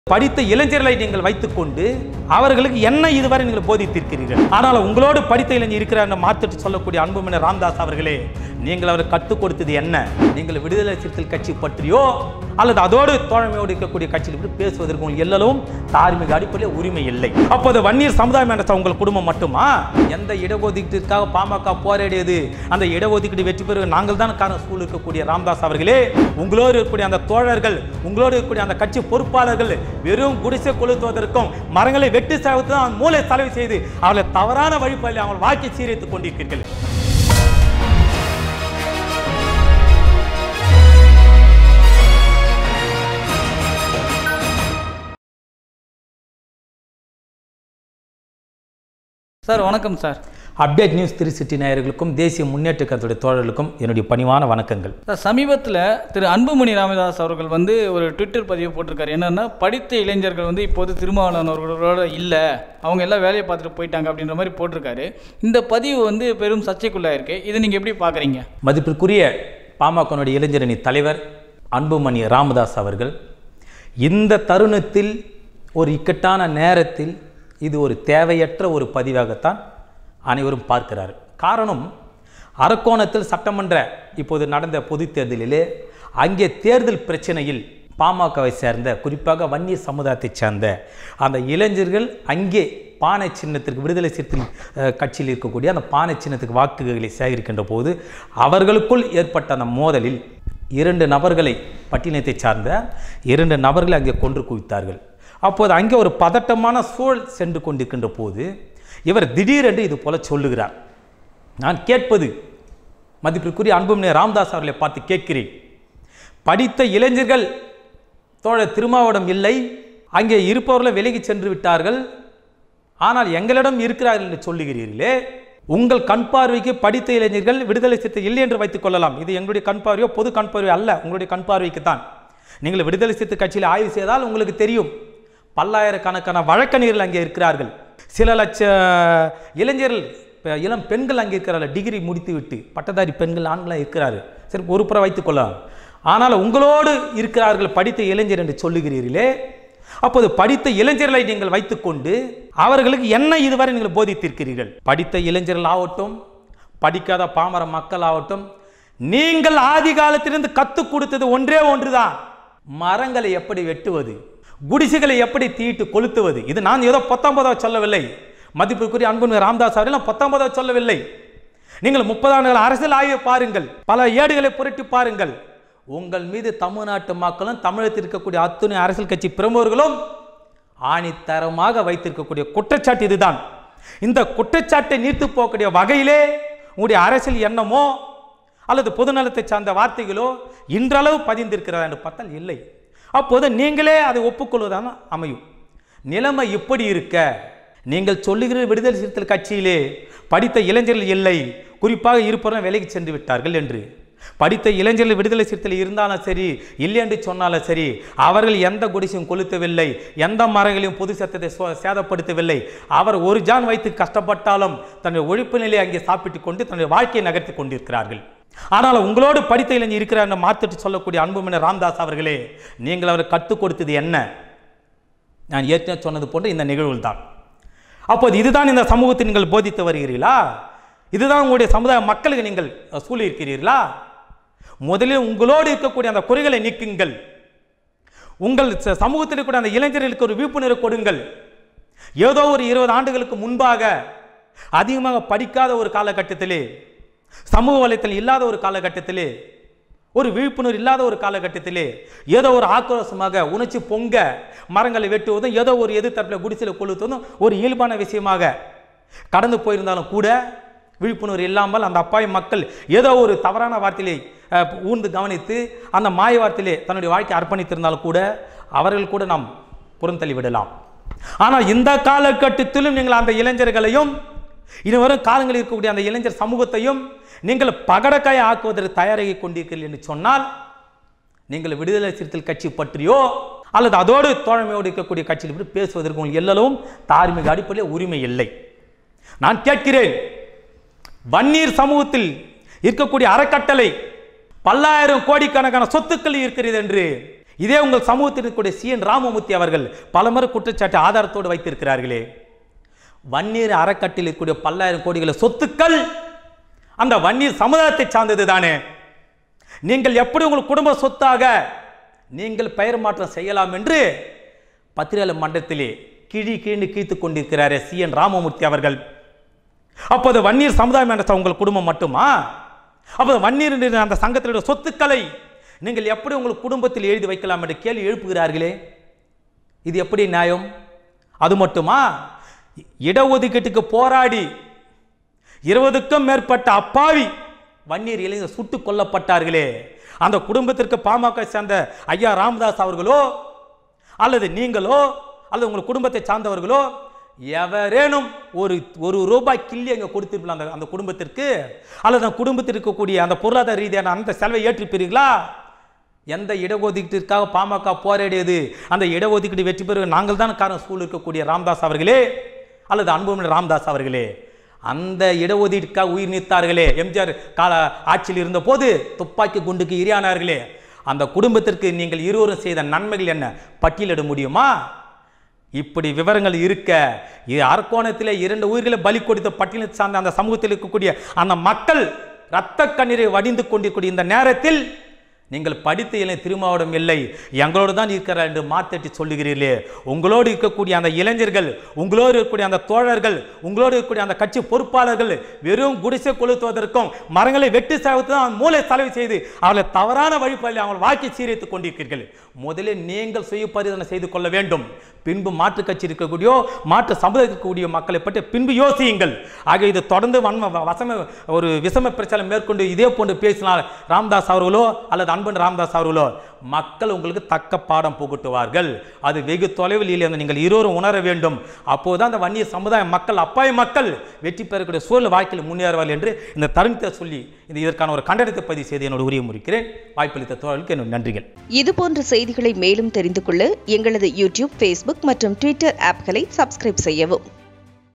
படித்த இளைஞர்களை நீங்கள் வைத்துக்கொண்டு அவர்களுக்கு என்ன இதுவரை நீங்கள் போதித்திருக்கிறீர்கள் ஆனால் உங்களோடு படித்த இளைஞர் இருக்கிறார் என்று மாற்றிட்டு சொல்லக்கூடிய அன்புமணி ராம்தாஸ் அவர்களே நீங்கள் அவர் கற்றுக் கொடுத்தது என்ன நீங்கள் விடுதலை சிறுத்தைகள் கட்சி பற்றியோ அல்லது அதோடு தோழமையோடு இருக்கக்கூடிய கட்சியில் இப்படி பேசுவதற்கு உங்களுக்கு எல்லோரும் தார்மீக அடிப்படையில் உரிமை இல்லை அப்போது வன்னியர் சமுதாயம் என்ற உங்கள் குடும்பம் மட்டுமா எந்த இடஒதுக்கீட்டிற்காக பாமக போராடியது அந்த இடஒதுக்கீடு வெற்றி பெறுவ நாங்கள் தான் காரணம் சூழல் இருக்கக்கூடிய ராம்தாஸ் அவர்களே உங்களோடு இருக்கக்கூடிய அந்த தோழர்கள் உங்களோடு இருக்கக்கூடிய அந்த கட்சி பொறுப்பாளர்கள் வெறும் குடிசை கொளுத்துவதற்கும் மரங்களை வெட்டி சாய்த்து தான் மூளை செலவு செய்து அவர்களை தவறான வழிபாடில் அவங்க வாழ்க்கை சீரழித்துக் கொண்டிருக்கிறீர்கள் சார் வணக்கம் sir update news three city நேயர்களுக்கும் தேசிய முன்னேற்ற கருத்துடைய தோழர்களுக்கும் என்னுடைய பணிவான வணக்கங்கள் சார் சமீபத்தில் திரு அன்புமணி ராமதாஸ் அவர்கள் வந்து ஒரு ட்விட்டர் பதிவு போட்டிருக்காரு என்னன்னா படித்த இளைஞர்கள் வந்து இப்போது திருமாவளவன் அவர்களோட இல்லை அவங்க எல்லாம் வேலையை பார்த்துட்டு போயிட்டாங்க அப்படின்ற மாதிரி போட்டிருக்காரு இந்த பதிவு வந்து பெரும் சர்ச்சைக்குள்ளே இருக்கு இதை நீங்கள் எப்படி பார்க்குறீங்க மதிப்பிற்குரிய பாமகனுடைய இளைஞரணி தலைவர் அன்புமணி ராமதாஸ் அவர்கள் இந்த தருணத்தில் ஒரு இக்கட்டான நேரத்தில் இது ஒரு தேவையற்ற ஒரு பதிவாகத்தான் அனைவரும் பார்க்கிறார் காரணம் அரக்கோணத்தில் சட்டமன்ற இப்போது நடந்த பொதுத் தேர்தலிலே அங்கே தேர்தல் பிரச்சனையில் பாமகவை சேர்ந்த குறிப்பாக வன்னியர் சமுதாயத்தைச் சேர்ந்த அந்த இளைஞர்கள் அங்கே பானை சின்னத்திற்கு விடுதலை சிறுத்தை அஹ், கட்சியில் இருக்கக்கூடிய அந்த பானை சின்னத்துக்கு வாக்குகளை சேகரிக்கின்ற போது அவர்களுக்குள் ஏற்பட்ட அந்த மோதலில் இரண்டு நபர்களை பட்டினத்தைச் சார்ந்த இரண்டு நபர்களை அங்கே கொன்று குவித்தார்கள் அப்போது அங்கே ஒரு பதட்டமான சூழல் சென்று கொண்டிருக்கின்ற போது இவர் திடீரென்று இது போல சொல்லுகிறார் நான் கேட்பது மதிப்பிற்குரிய அன்புமணி ராம்தாஸ் அவர்களை பார்த்து கேட்கிறேன் படித்த இளைஞர்கள் தோழர் திருமாவளவன் இல்லை அங்கே இருப்பவர்களை விலகி சென்று விட்டார்கள் ஆனால் எங்களிடம் இருக்கிறார்கள் என்று சொல்லுகிறீர்களே உங்கள் கண் பார்வைக்கு படித்த இளைஞர்கள் விடுதலை சிறுத்தை இல்லை என்று வைத்துக் கொள்ளலாம் இது எங்களுடைய கண் பார்வையோ பொது கண் பார்வை அல்ல உங்களுடைய கண் பார்வைக்கு தான் நீங்கள் விடுதலை சிறுத்தை கட்சியில் ஆய்வு செய்தால் உங்களுக்கு தெரியும் பல்லாயிரக்கணக்கான வழக்கறிஞர்கள் அங்கே இருக்கிறார்கள் சில லட்ச இளைஞர்கள் இப்ப இளம் பெண்கள் அங்கே இருக்கிறார்கள் டிகிரி முடித்துவிட்டு பட்டதாரி பெண்கள் ஆண்களாக இருக்கிறார்கள் சரி ஒரு புறம் வைத்துக் கொள்ளலாம் ஆனால் உங்களோடு இருக்கிறார்கள் படித்த இளைஞர் என்று சொல்லுகிறீர்களே அப்போது படித்த இளைஞர்களை நீங்கள் வைத்துக்கொண்டு அவர்களுக்கு என்ன இதுவரை நீங்கள் போதித்திருக்கிறீர்கள் படித்த இளைஞர்கள் ஆகட்டும் படிக்காத பாமர மக்கள் ஆகட்டும் நீங்கள் ஆதி காலத்திலிருந்து கற்றுக் கொடுத்தது ஒன்றே ஒன்றுதான் மரங்களை எப்படி வெட்டுவது குடிசைகளை எப்படி தீட்டு கொளுத்துவது இது நான் ஏதோ பத்தொன்பதாவது சொல்லவில்லை மதிப்புக்குரிய அன்பு ராமதாஸ் அவர்கள் நான் பத்தொன்பதாவது சொல்லவில்லை நீங்கள் முப்பது ஆண்டுகள் அரசியல் ஆய்வை பாருங்கள் பல ஏடுகளை புரட்டி பாருங்கள் உங்கள் மீது தமிழ்நாட்டு மக்களும் தமிழகத்தில் இருக்கக்கூடிய அத்துணை அரசியல் கட்சி பிரமுகர்களும் ஆணித்தரமாக வைத்திருக்கக்கூடிய குற்றச்சாட்டு இதுதான் இந்த குற்றச்சாட்டை நீர்த்து போகக்கூடிய வகையிலே உங்களுடைய அரசியல் எண்ணமோ அல்லது பொதுநலத்தை சார்ந்த வார்த்தைகளோ இன்றளவு பதிந்திருக்கிறதா என்று பார்த்தால் இல்லை அப்போது நீங்களே அதை ஒப்புக்கொள்வதான அமையும் நிலைமை இப்படி இருக்க நீங்கள் சொல்லுகிற விடுதலை சிறுத்தைகள் கட்சியிலே படித்த இளைஞர்கள் இல்லை குறிப்பாக இருப்பவர்கள் வேலைக்கு சென்று விட்டார்கள் என்று படித்த இளைஞர்கள் விடுதலை சிறுத்தையில் இருந்தாலும் சரி இல்லை என்று சொன்னாலும் சரி அவர்கள் எந்த குடிசையும் கொளுத்தவில்லை எந்த மரங்களையும் பொது சத்தத்தை சோ- சேதப்படுத்தவில்லை அவர் ஒரு ஜான் வைத்து கஷ்டப்பட்டாலும் தன்னுடைய ஒழிப்பு நிலையை அங்கே சாப்பிட்டு கொண்டு தன்னுடைய வாழ்க்கையை நகர்த்தி கொண்டிருக்கிறார்கள் ஆனால் உங்களோடு படித்த இளைஞர் இருக்கிறார் என்று மாற்றிட்டு சொல்லக்கூடிய அன்புமணி ராம்தாஸ் அவர்களே நீங்கள் அவர் கற்றுக் கொடுத்தது என்ன நான் ஏற்கனவே சொன்னது போன்ற இந்த நிகழ்வுகள் தான் அப்போது இதுதான் இந்த சமூகத்தை நீங்கள் போதித்து வருகிறீர்களா இதுதான் உங்களுடைய சமுதாய மக்களுக்கு நீங்கள் அஹ், சூழியிருக்கிறீர்களா முதலில் உங்களோடு இருக்கக்கூடிய அந்த குறைகளை நீக்குங்கள் உங்கள் ச- சமூகத்தில் இருக்கக்கூடிய அந்த இளைஞர்களுக்கு ஒரு விழிப்புணர்வு கொடுங்கள் ஏதோ ஒரு இருபது ஆண்டுகளுக்கு முன்பாக அதிகமாக படிக்காத ஒரு காலகட்டத்திலே சமூக வலைத்தளம் இல்லாத ஒரு காலகட்டத்திலே ஒரு விழிப்புணர்வு இல்லாத ஒரு காலகட்டத்திலே ஏதோ ஒரு ஆக்ரோஷமாக உணர்ச்சி பொங்க மரங்களை வெட்டுவதும் ஏதோ ஒரு எதிர்த்தரப்பில் குடிசையில் கொளுத்துவதும் ஒரு இயல்பான விஷயமாக கடந்து போயிருந்தாலும் கூட விழிப்புணர்வு இல்லாமல் அந்த அப்பாவி மக்கள் ஏதோ ஒரு தவறான வார்த்தையை அஹ், ஊர்ந்து கவனித்து அந்த மாய வார்த்தையிலே தன்னுடைய வாழ்க்கை அர்ப்பணித்திருந்தாலும் கூட அவர்கள் கூட நாம் புறந்தள்ளி விடலாம் ஆனால் இந்த காலகட்டத்திலும் நீங்கள் அந்த இளைஞர்களையும் இனி வரும் காலங்களில் இருக்கக்கூடிய அந்த இளைஞர் சமூகத்தையும் நீங்கள் பகடக்காய ஆக்குவதற்கு தயாராகி கொண்டிருக்கிறீர்கள் என்று சொன்னால் நீங்கள் விடுதலை சிறுத்தைகள் கட்சி பற்றியோ அல்லது அதோடு தோழமையோடு இருக்கக்கூடிய கட்சியில் பற்றி பேசுவதற்கு உங்களுக்கு எல்லளவும் தார்மீக அடிப்படையில் உரிமை இல்லை நான் கேட்கிறேன் வன்னீர் சமூகத்தில் இருக்கக்கூடிய அறக்கட்டளை பல்லாயிரம் கோடிக்கணக்கான சொத்துக்கள் இருக்கிறது என்று இதே உங்கள் சமூகத்தில் இருக்கக்கூடிய சி என் ராமமூர்த்தி அவர்கள் பலமுறை குற்றச்சாட்டு ஆதாரத்தோடு வைத்திருக்கிறார்களே வன்னீர் அறக்கட்டில் இருக்கக்கூடிய பல்லாயிரம் கோடிகள சொத்துக்கள் அந்த வன்னீர் சமுதாயத்தை சார்ந்தது தானே நீங்கள் எப்படி உங்கள் குடும்ப சொத்தாக நீங்கள் பெயர் மாற்றம் செய்யலாம் என்று பத்திரிகை மன்றத்திலே கிழி கீழ்ந்து கீழ்த்து கொண்டிருக்கிறாரே சி என் ராமமூர்த்தி அவர்கள் அப்போது வன்னீர் சமுதாயம் என்ற உங்கள் குடும்பம் மட்டுமா அப்போது வன்னீர் என்ற அந்த சங்கத்தினுடைய சொத்துக்களை நீங்கள் எப்படி உங்கள் குடும்பத்தில் எழுதி வைக்கலாம் என்று கேள்வி எழுப்புகிறார்களே இது எப்படி நியாயம் அது மட்டுமா இடஒதுக்கீட்டுக்கு போராடி இருபதுக்கும் மேற்பட்ட அப்பாவி வன்னியர் இளைஞர் சுட்டுக் கொல்லப்பட்டார்களே அந்த குடும்பத்திற்கு பாமக சேர்ந்த ஐயா ராமதாஸ் அவர்களோ அல்லது நீங்களோ அல்லது உங்கள் குடும்பத்தை சார்ந்தவர்களோ எவரேனும் ஒரு ஒரு ரூபாய் கிள்ளி அங்கே கொடுத்திருப்பீங்களா அந்த அந்த குடும்பத்திற்கு அல்லது அந்த குடும்பத்தில் இருக்கக்கூடிய அந்த பொருளாதார ரீதியான அந்த செலவை ஏற்றிருப்பீர்களா எந்த இடஒதுக்கீட்டிற்காக பாமக போராடியது அந்த இடஒதுக்கீடு வெற்றி பெற நாங்கள் தான் காரணம் சூழல் இருக்கக்கூடிய ராமதாஸ் அவர்களே அல்லது அன்புமணி ராமதாஸ் அவர்களே அந்த இடஒதுக்கீட்டுக்காக உயிர் நீத்தார்களே எம்ஜிஆர் கால ஆட்சியில் இருந்தபோது துப்பாக்கி குண்டுக்கு இரையானார்களே அந்த குடும்பத்திற்கு நீங்கள் இருவரும் செய்த நன்மைகள் என்ன பட்டியலிட முடியுமா இப்படி விவரங்கள் இருக்க இது அரக்கோணத்திலே இரண்டு உயிர்களை பலி கொடுத்த பட்டியலை சார்ந்த அந்த சமூகத்தில் இருக்கக்கூடிய அந்த மக்கள் இரத்த கண்ணீரை வடிந்து கொண்டிருக்கூடிய இந்த நேரத்தில் நீங்கள் படித்த இளை திருமாவளம் இல்லை எங்களோடு தான் இருக்கிறார் என்று மாத்தட்டி சொல்லுகிறீர்களே உங்களோடு இருக்கக்கூடிய அந்த இளைஞர்கள் உங்களோடு இருக்கக்கூடிய அந்த தோழர்கள் உங்களோடு இருக்கக்கூடிய அந்த கட்சி பொறுப்பாளர்கள் வெறும் குடிசை கொளுத்துவதற்கும் மரங்களை வெட்டி சாய்த்து தான் மூளை செலவு செய்து அவர்களை தவறான வழிபாடில் அவங்க வாழ்க்கை சீரழித்துக் கொண்டிருக்கிறீர்கள் முதலில் நீங்கள் சுய பரிசோதனை செய்து கொள்ள வேண்டும் பின்பு மாற்று கட்சி இருக்கக்கூடிய மாற்று சமுதாயத்தில் இருக்கக்கூடிய மக்களை பற்றி பின்பு யோசியுங்கள் ஆக இது தொடர்ந்து வன்ம வசம ஒரு விசம பிரச்சாரம் மேற்கொண்டு இதே போன்று பேசினால் ராம்தாஸ் அவர்களோ அல்லது அன்பன் ராம்தாஸ் அவர்களோ மக்கள் உங்களுக்கு தக்க பாடம் புகட்டுவார்கள் அது வெகு தொலைவில் இல்லை என்று நீங்கள் இருவரும் உணர வேண்டும் அப்போதுதான் அந்த வன்னிய சமுதாய மக்கள் அப்பாய மக்கள் வெற்றி பெறக்கூடிய சூழல் வாழ்க்கையில் முன்னேறுவார்கள் என்று இந்த தருணத்தை சொல்லி இந்த இதற்கான ஒரு கண்டனத்தை பதிவு செய்து என்னோட உரிய முறிக்கிறேன் வாய்ப்பளித்த தோழர்களுக்கு என்னோட நன்றிகள் இது போன்ற செய்திகளை மேலும் தெரிந்து கொள்ள எங்களது யூடியூப் ஃபேஸ்புக் மற்றும் ட்விட்டர் ஆப்களை சப்ஸ்கிரைப் செய்யவும்